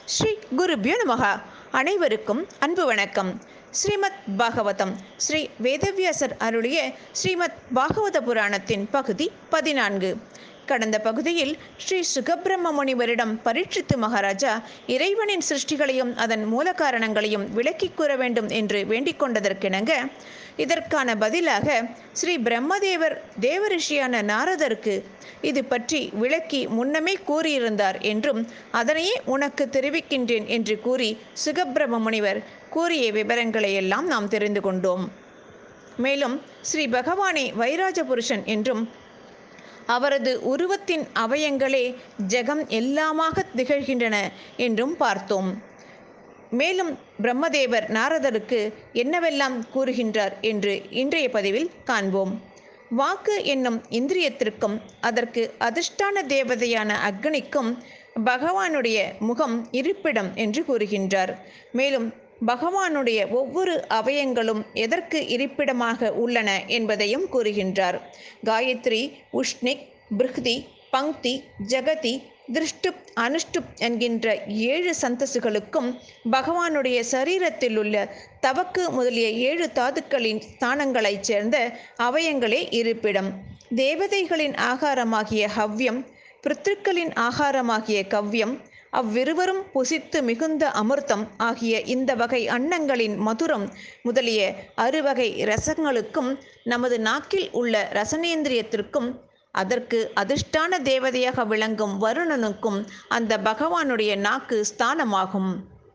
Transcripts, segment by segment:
ஸ்ரீ குருபியோ நமகா அனைவருக்கும் அன்பு வணக்கம் ஸ்ரீமத் பாகவதம் ஸ்ரீ வேதவியாசர் அருளிய ஸ்ரீமத் பாகவத புராணத்தின் பகுதி பதினான்கு கடந்த பகுதியில் ஸ்ரீ சுகபிரம்ம முனிவரிடம் பரீட்சித்து மகாராஜா இறைவனின் சிருஷ்டிகளையும் அதன் மூல காரணங்களையும் விளக்கிக் கூற வேண்டும் என்று வேண்டிக் கொண்டதற்கிணங்க இதற்கான பதிலாக ஸ்ரீ பிரம்மதேவர் தேவரிஷியான நாரதருக்கு இது பற்றி விளக்கி முன்னமே கூறியிருந்தார் என்றும் அதனையே உனக்கு தெரிவிக்கின்றேன் என்று கூறி சுகபிரம முனிவர் கூறிய விவரங்களை எல்லாம் நாம் தெரிந்து கொண்டோம் மேலும் ஸ்ரீ பகவானே வைராஜ புருஷன் என்றும் அவரது உருவத்தின் அவயங்களே ஜெகம் எல்லாமாக திகழ்கின்றன என்றும் பார்த்தோம் மேலும் பிரம்மதேவர் நாரதருக்கு என்னவெல்லாம் கூறுகின்றார் என்று இன்றைய பதிவில் காண்போம் வாக்கு என்னும் இந்திரியத்திற்கும் அதற்கு அதிர்ஷ்டான தேவதையான அக்னிக்கும் பகவானுடைய முகம் இருப்பிடம் என்று கூறுகின்றார் மேலும் பகவானுடைய ஒவ்வொரு அவயங்களும் எதற்கு இருப்பிடமாக உள்ளன என்பதையும் கூறுகின்றார் காயத்ரி உஷ்ணிக் பிருஹ்தி பங்க்தி ஜகதி திருஷ்டுப் அனுஷ்டுப் என்கின்ற ஏழு சந்தசுகளுக்கும் பகவானுடைய சரீரத்தில் உள்ள தவக்கு முதலிய ஏழு தாதுக்களின் ஸ்தானங்களைச் சேர்ந்த அவயங்களே இருப்பிடம் தேவதைகளின் ஆகாரமாகிய ஹவ்யம் பிருத்திருக்களின் ஆகாரமாகிய கவ்யம் அவ்விருவரும் புசித்து மிகுந்த அமிர்தம் ஆகிய இந்த வகை அன்னங்களின் மதுரம் முதலிய அறுவகை ரசங்களுக்கும் நமது நாக்கில் உள்ள ரசனேந்திரியத்திற்கும் அதற்கு அதிர்ஷ்டான தேவதையாக விளங்கும் வருணனுக்கும் அந்த பகவானுடைய நாக்கு ஸ்தானமாகும்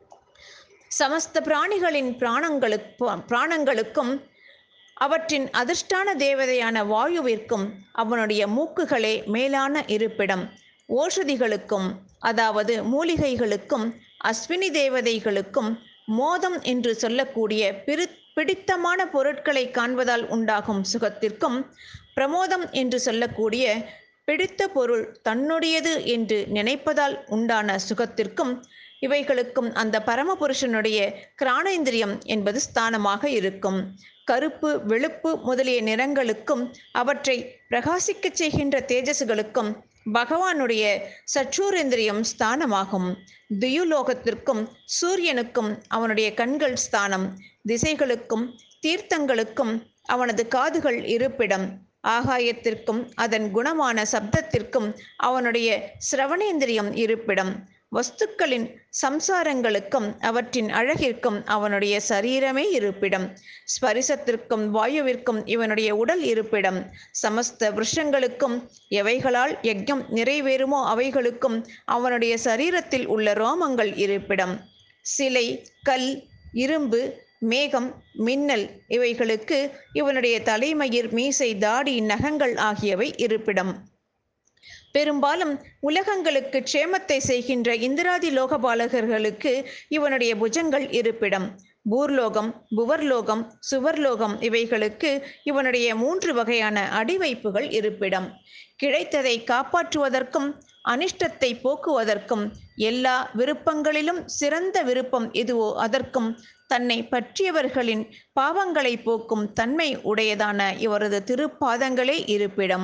சமஸ்த பிராணிகளின் பிராணங்களுக்கு பிராணங்களுக்கும் அவற்றின் அதிர்ஷ்டான தேவதையான வாயுவிற்கும் அவனுடைய மூக்குகளே மேலான இருப்பிடம் ஓஷதிகளுக்கும் அதாவது மூலிகைகளுக்கும் அஸ்வினி தேவதைகளுக்கும் மோதம் என்று சொல்லக்கூடிய பிரி பிடித்தமான பொருட்களை காண்பதால் உண்டாகும் சுகத்திற்கும் பிரமோதம் என்று சொல்லக்கூடிய பிடித்த பொருள் தன்னுடையது என்று நினைப்பதால் உண்டான சுகத்திற்கும் இவைகளுக்கும் அந்த பரமபுருஷனுடைய கிராணேந்திரியம் என்பது ஸ்தானமாக இருக்கும் கருப்பு வெளுப்பு முதலிய நிறங்களுக்கும் அவற்றை பிரகாசிக்கச் செய்கின்ற தேஜசுகளுக்கும் பகவானுடைய சற்றூரேந்திரியம் ஸ்தானமாகும் தியுலோகத்திற்கும் சூரியனுக்கும் அவனுடைய கண்கள் ஸ்தானம் திசைகளுக்கும் தீர்த்தங்களுக்கும் அவனது காதுகள் இருப்பிடம் ஆகாயத்திற்கும் அதன் குணமான சப்தத்திற்கும் அவனுடைய சிரவணேந்திரியம் இருப்பிடம் வஸ்துக்களின் சம்சாரங்களுக்கும் அவற்றின் அழகிற்கும் அவனுடைய சரீரமே இருப்பிடம் ஸ்பரிசத்திற்கும் வாயுவிற்கும் இவனுடைய உடல் இருப்பிடம் சமஸ்த விருஷங்களுக்கும் எவைகளால் யஜ்யம் நிறைவேறுமோ அவைகளுக்கும் அவனுடைய சரீரத்தில் உள்ள ரோமங்கள் இருப்பிடம் சிலை கல் இரும்பு மேகம் மின்னல் இவைகளுக்கு இவனுடைய தலைமயிர் மீசை தாடி நகங்கள் ஆகியவை இருப்பிடம் பெரும்பாலும் உலகங்களுக்கு க்ஷேமத்தை செய்கின்ற இந்திராதி லோகபாலகர்களுக்கு இவனுடைய புஜங்கள் இருப்பிடம் பூர்லோகம் புவர்லோகம் சுவர்லோகம் இவைகளுக்கு இவனுடைய மூன்று வகையான அடிவைப்புகள் இருப்பிடம் கிடைத்ததை காப்பாற்றுவதற்கும் அனிஷ்டத்தை போக்குவதற்கும் எல்லா விருப்பங்களிலும் சிறந்த விருப்பம் எதுவோ அதற்கும் தன்னை பற்றியவர்களின் பாவங்களை போக்கும் தன்மை உடையதான இவரது திருப்பாதங்களே இருப்பிடம்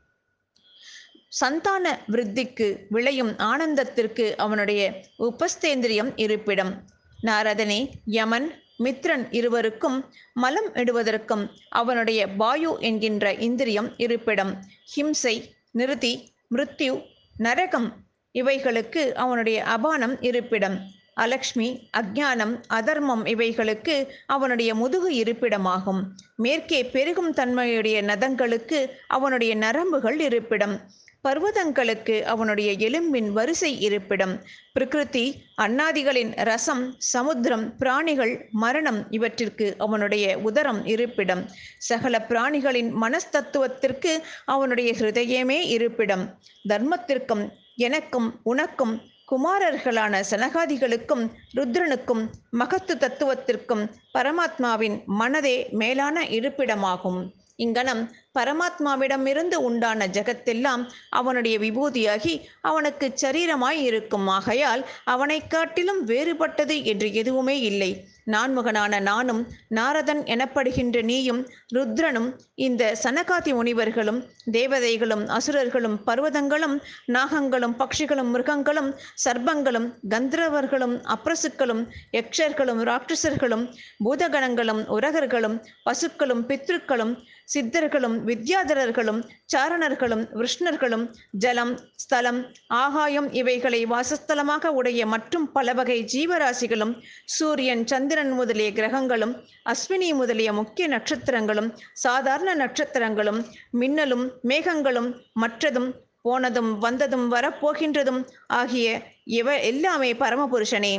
சந்தான விருத்திக்கு விளையும் ஆனந்தத்திற்கு அவனுடைய உபஸ்தேந்திரியம் இருப்பிடம் நாரதனே யமன் மித்ரன் இருவருக்கும் மலம் இடுவதற்கும் அவனுடைய பாயு என்கின்ற இந்திரியம் இருப்பிடம் ஹிம்சை நிருதி மிருத்யு நரகம் இவைகளுக்கு அவனுடைய அபானம் இருப்பிடம் அலக்ஷ்மி அஜ்ஞானம் அதர்மம் இவைகளுக்கு அவனுடைய முதுகு இருப்பிடமாகும் மேற்கே பெருகும் தன்மையுடைய நதங்களுக்கு அவனுடைய நரம்புகள் இருப்பிடம் பர்வதங்களுக்கு அவனுடைய எலும்பின் வரிசை இருப்பிடம் பிரகிருதி அண்ணாதிகளின் ரசம் சமுத்திரம் பிராணிகள் மரணம் இவற்றிற்கு அவனுடைய உதரம் இருப்பிடம் சகல பிராணிகளின் மனஸ்தத்துவத்திற்கு அவனுடைய ஹிருதயமே இருப்பிடம் தர்மத்திற்கும் எனக்கும் உனக்கும் குமாரர்களான சனகாதிகளுக்கும் ருத்ரனுக்கும் மகத்து தத்துவத்திற்கும் பரமாத்மாவின் மனதே மேலான இருப்பிடமாகும் இங்கனம் பரமாத்மாவிடமிருந்து உண்டான ஜகத்தெல்லாம் அவனுடைய விபூதியாகி அவனுக்கு சரீரமாய் இருக்கும் ஆகையால் அவனைக் காட்டிலும் வேறுபட்டது என்று எதுவுமே இல்லை நான்முகனான நானும் நாரதன் எனப்படுகின்ற நீயும் ருத்ரனும் இந்த சனகாதி முனிவர்களும் தேவதைகளும் அசுரர்களும் பர்வதங்களும் நாகங்களும் பட்சிகளும் மிருகங்களும் சர்ப்பங்களும் கந்தர்வர்களும் அப்ரசுக்களும் யக்ஷர்களும் ராட்சசர்களும் பூதகணங்களும் உரகர்களும் பசுக்களும் பித்ருக்களும் சித்தர்களும் வித்யாதரர்களும் சாரணர்களும் விஷ்ணர்களும் ஜலம் ஸ்தலம் ஆகாயம் இவைகளை வாசஸ்தலமாக உடைய மற்றும் பல வகை ஜீவராசிகளும் சூரியன் சந்திரன் முதலிய கிரகங்களும் அஸ்வினி முதலிய முக்கிய நட்சத்திரங்களும் சாதாரண நட்சத்திரங்களும் மின்னலும் மேகங்களும் மற்றதும் போனதும் வந்ததும் வரப்போகின்றதும் ஆகிய இவ எல்லாமே பரமபுருஷனே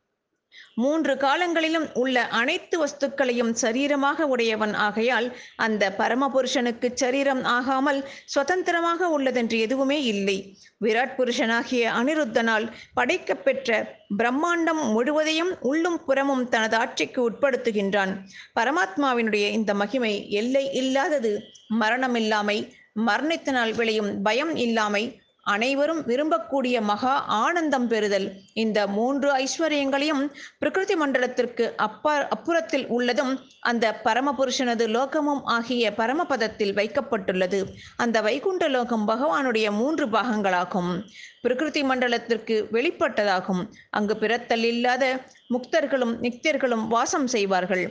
மூன்று காலங்களிலும் உள்ள அனைத்து வஸ்துக்களையும் சரீரமாக உடையவன் ஆகையால் அந்த பரமபுருஷனுக்கு சரீரம் ஆகாமல் சுதந்திரமாக உள்ளதென்று எதுவுமே இல்லை விராட் புருஷனாகிய அனிருத்தனால் படைக்கப்பெற்ற பிரம்மாண்டம் முழுவதையும் உள்ளும் புறமும் தனது ஆட்சிக்கு உட்படுத்துகின்றான் பரமாத்மாவினுடைய இந்த மகிமை எல்லை இல்லாதது மரணமில்லாமை மரணத்தினால் விளையும் பயம் இல்லாமை அனைவரும் விரும்பக்கூடிய மகா ஆனந்தம் பெறுதல் இந்த மூன்று ஐஸ்வர்யங்களையும் பிரகிருதி மண்டலத்திற்கு அப்பா அப்புறத்தில் உள்ளதும் அந்த பரமபுருஷனது லோகமும் ஆகிய பரமபதத்தில் வைக்கப்பட்டுள்ளது அந்த வைகுண்ட லோகம் பகவானுடைய மூன்று பாகங்களாகும் பிரகிருதி மண்டலத்திற்கு வெளிப்பட்டதாகும் அங்கு பிறத்தல் இல்லாத முக்தர்களும் நித்தியர்களும் வாசம் செய்வார்கள்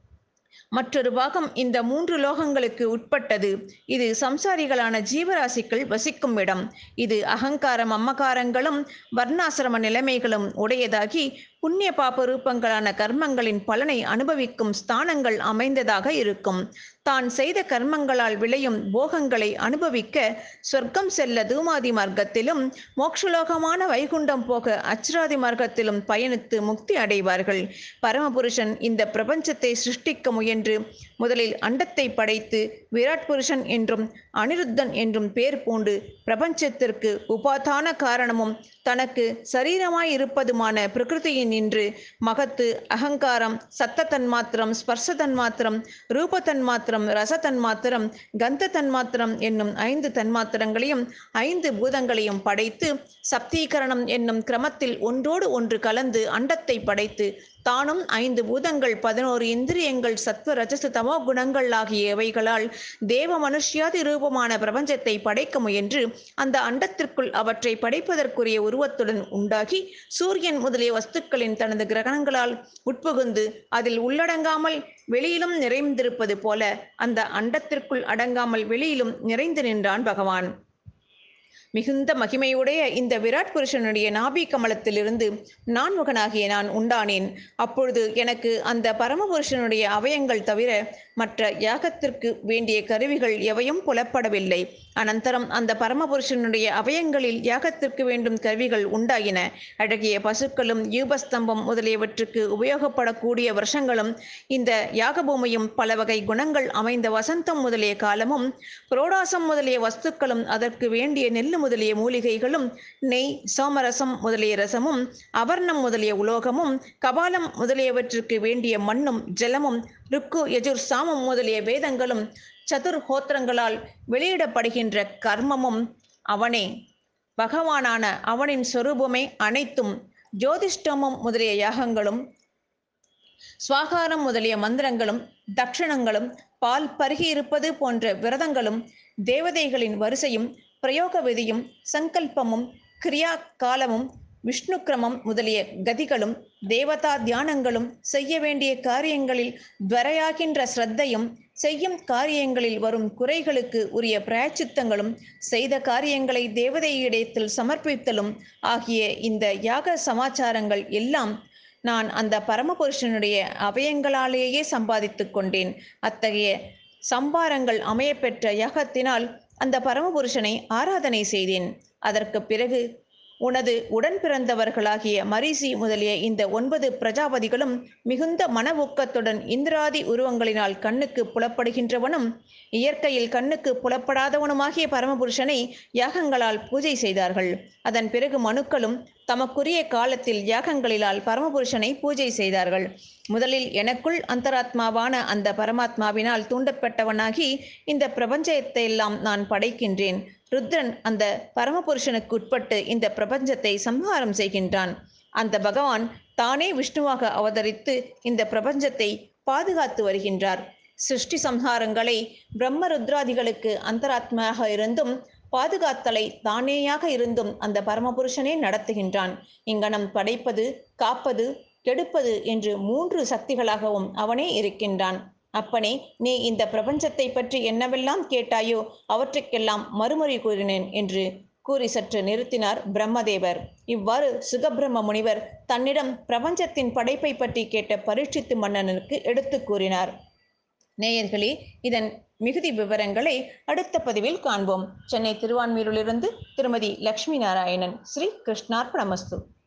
மற்றொரு பாகம் இந்த மூன்று லோகங்களுக்கு உட்பட்டது இது சம்சாரிகளான ஜீவராசிகள் வசிக்கும் இடம் இது அகங்காரம் அம்மகாரங்களும் வர்ணாசிரம நிலைமைகளும் உடையதாகி புண்ணிய பாப ரூபங்களான கர்மங்களின் பலனை அனுபவிக்கும் ஸ்தானங்கள் அமைந்ததாக இருக்கும் தான் செய்த கர்மங்களால் விளையும் போகங்களை அனுபவிக்க சொர்க்கம் செல்ல தூமாதி மார்க்கத்திலும் மோட்சலோகமான வைகுண்டம் போக அச்ராதி மார்க்கத்திலும் பயணித்து முக்தி அடைவார்கள் பரமபுருஷன் இந்த பிரபஞ்சத்தை சிருஷ்டிக்க முயன்று முதலில் அண்டத்தை படைத்து விராட் புருஷன் என்றும் அனிருத்தன் என்றும் பேர் பூண்டு பிரபஞ்சத்திற்கு உபாதான காரணமும் தனக்கு சரீரமாய் இருப்பதுமான பிரகிருதியின் நின்று மகத்து அகங்காரம் சத்த தன்மாத்திரம் ஸ்பர்ச தன்மாத்திரம் ரூப தன்மாத்திரம் ரச தன்மாத்திரம் கந்த தன்மாத்திரம் என்னும் ஐந்து தன்மாத்திரங்களையும் ஐந்து பூதங்களையும் படைத்து சப்தீகரணம் என்னும் கிரமத்தில் ஒன்றோடு ஒன்று கலந்து அண்டத்தை படைத்து தானும் ஐந்து பூதங்கள் பதினோரு இந்திரியங்கள் சத்வ ரஜசு தமோ குணங்கள் ஆகியவைகளால் தேவ மனுஷ்யாதி ரூபமான பிரபஞ்சத்தை படைக்க முயன்று அந்த அண்டத்திற்குள் அவற்றை படைப்பதற்குரிய உருவத்துடன் உண்டாகி சூரியன் முதலிய வஸ்துக்களின் தனது கிரகணங்களால் உட்புகுந்து அதில் உள்ளடங்காமல் வெளியிலும் நிறைந்திருப்பது போல அந்த அண்டத்திற்குள் அடங்காமல் வெளியிலும் நிறைந்து நின்றான் பகவான் மிகுந்த மகிமையுடைய இந்த விராட் புருஷனுடைய நாபி கமலத்திலிருந்து நான்முகனாகிய நான் உண்டானேன் அப்பொழுது எனக்கு அந்த பரமபுருஷனுடைய அவயங்கள் தவிர மற்ற யாகத்திற்கு வேண்டிய கருவிகள் எவையும் புலப்படவில்லை அனந்தரம் அந்த பரமபுருஷனுடைய அவயங்களில் யாகத்திற்கு வேண்டும் கருவிகள் உண்டாயின அழகிய பசுக்களும் யூபஸ்தம்பம் முதலியவற்றுக்கு உபயோகப்படக்கூடிய வருஷங்களும் இந்த யாகபூமியும் பல வகை குணங்கள் அமைந்த வசந்தம் முதலிய காலமும் புரோடாசம் முதலிய வஸ்துக்களும் அதற்கு வேண்டிய நெல்லு முதலிய மூலிகைகளும் நெய் சோமரசம் முதலிய ரசமும் அபர்ணம் முதலிய உலோகமும் கபாலம் முதலியவற்றிற்கு வேண்டிய மண்ணும் ஜலமும் ருக்கு யஜுர் சாமம் முதலிய வேதங்களும் சதுர் ஹோத்திரங்களால் வெளியிடப்படுகின்ற கர்மமும் அவனே பகவானான அவனின் சொரூபமே அனைத்தும் ஜோதிஷ்டமம் முதலிய யாகங்களும் சுவாகாரம் முதலிய மந்திரங்களும் தட்சிணங்களும் பால் பருகி இருப்பது போன்ற விரதங்களும் தேவதைகளின் வரிசையும் பிரயோக விதியும் சங்கல்பமும் கிரியா காலமும் விஷ்ணு கிரமம் முதலிய கதிகளும் தேவதா தியானங்களும் செய்ய வேண்டிய காரியங்களில் துவரையாகின்ற ஸ்ரத்தையும் செய்யும் காரியங்களில் வரும் குறைகளுக்கு உரிய பிராயச்சித்தங்களும் செய்த காரியங்களை தேவதையிடத்தில் சமர்ப்பித்தலும் ஆகிய இந்த யாக சமாச்சாரங்கள் எல்லாம் நான் அந்த பரமபுருஷனுடைய அவயங்களாலேயே சம்பாதித்துக் கொண்டேன் அத்தகைய சம்பாரங்கள் அமையப்பெற்ற யாகத்தினால் அந்த பரமபுருஷனை ஆராதனை செய்தேன் அதற்கு பிறகு உனது உடன் பிறந்தவர்களாகிய மரிசி முதலிய இந்த ஒன்பது பிரஜாபதிகளும் மிகுந்த மன ஊக்கத்துடன் இந்திராதி உருவங்களினால் கண்ணுக்கு புலப்படுகின்றவனும் இயற்கையில் கண்ணுக்கு புலப்படாதவனுமாகிய பரமபுருஷனை யாகங்களால் பூஜை செய்தார்கள் அதன் பிறகு மனுக்களும் தமக்குரிய காலத்தில் யாகங்களிலால் பரமபுருஷனை பூஜை செய்தார்கள் முதலில் எனக்குள் அந்தராத்மாவான அந்த பரமாத்மாவினால் தூண்டப்பட்டவனாகி இந்த பிரபஞ்சத்தை எல்லாம் நான் படைக்கின்றேன் ருத்ரன் அந்த பரமபுருஷனுக்கு உட்பட்டு இந்த பிரபஞ்சத்தை சம்ஹாரம் செய்கின்றான் அந்த பகவான் தானே விஷ்ணுவாக அவதரித்து இந்த பிரபஞ்சத்தை பாதுகாத்து வருகின்றார் சிருஷ்டி சம்ஹாரங்களை பிரம்ம ருத்ராதிகளுக்கு அந்தராத்மாக இருந்தும் பாதுகாத்தலை தானேயாக இருந்தும் அந்த பரமபுருஷனே நடத்துகின்றான் இங்கனம் படைப்பது காப்பது கெடுப்பது என்று மூன்று சக்திகளாகவும் அவனே இருக்கின்றான் அப்பனே நீ இந்த பிரபஞ்சத்தை பற்றி என்னவெல்லாம் கேட்டாயோ அவற்றுக்கெல்லாம் மறுமொழி கூறினேன் என்று கூறி சற்று நிறுத்தினார் பிரம்மதேவர் இவ்வாறு சுகபிரம்ம முனிவர் தன்னிடம் பிரபஞ்சத்தின் படைப்பை பற்றி கேட்ட பரீட்சித்து மன்னனுக்கு எடுத்து கூறினார் நேயர்களே இதன் மிகுதி விவரங்களை அடுத்த பதிவில் காண்போம் சென்னை திருவான்மீரிலிருந்து திருமதி லக்ஷ்மி நாராயணன் ஸ்ரீ கிருஷ்ணார்ப்பணமஸ்து